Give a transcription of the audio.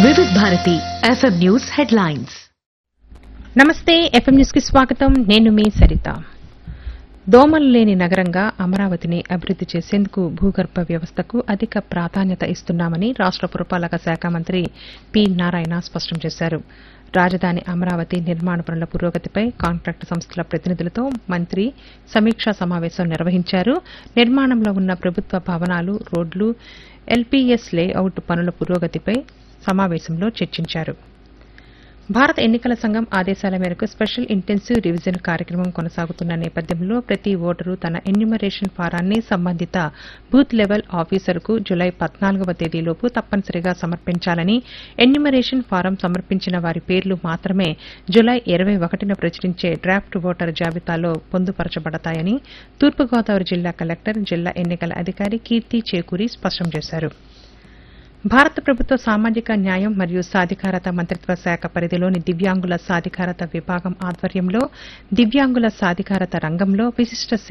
వివిధ Bharati FM news headlines నమస్తే FM news కి స్వాగతం నేను మీ సరిత దోమలు లేని నగరంగా అమరావతిని అభివృద్ది చేసేందుకు భూగర్భ వ్యవస్థకు అధిక ప్రాధాన్యత ఇస్తున్నామని రాష్ట పురపాలక శాఖ మంత్రి పి నారాయణ స్పష్టం చేశారు రాజధాని అమరావతి నిర్మాణ పనుల పురోగతిపై కాంట్రాక్టు సంస్థల ప్రతినిధులతో మంత్రి సమీక్షా సమావేశం నిర్వహించారు నిర్మాణంలో ఉన్న ప్రభుత్వ భవనాలు రోడ్లు ఎల్పీఎస్ లేఅవుట్ పనుల పురోగతిపై సమావేశంలో చర్చించారు భారత ఎన్నికల సంఘం ఆదేశాల మేరకు స్పెషల్ ఇంటెన్సివ్ రివిజన్ కార్యక్రమం కొనసాగుతున్న నేపథ్యంలో ప్రతి ఓటరు తన ఎన్యూమరేషన్ ఫారాన్ని సంబంధిత బూత్ లెవెల్ ఆఫీసర్కు జులై పద్నాలుగవ తేదీలోపు తప్పనిసరిగా సమర్పించాలని ఎన్యూమరేషన్ ఫారం సమర్పించిన వారి పేర్లు మాత్రమే జులై ఇరవై ఒకటిన ప్రచురించే డ్రాఫ్ట్ ఓటర్ జాబితాలో పొందుపరచబడతాయని తూర్పుగోదావరి జిల్లా కలెక్టర్ జిల్లా ఎన్నికల అధికారి కీర్తి చేకూరి స్పష్టం చేశారు భారత ప్రభుత్వ సామాజిక న్యాయం మరియు సాధికారత మంత్రిత్వ శాఖ పరిధిలోని దివ్యాంగుల సాధికారత విభాగం ఆధ్వర్యంలో దివ్యాంగుల సాధికారత రంగంలో విశిష్ట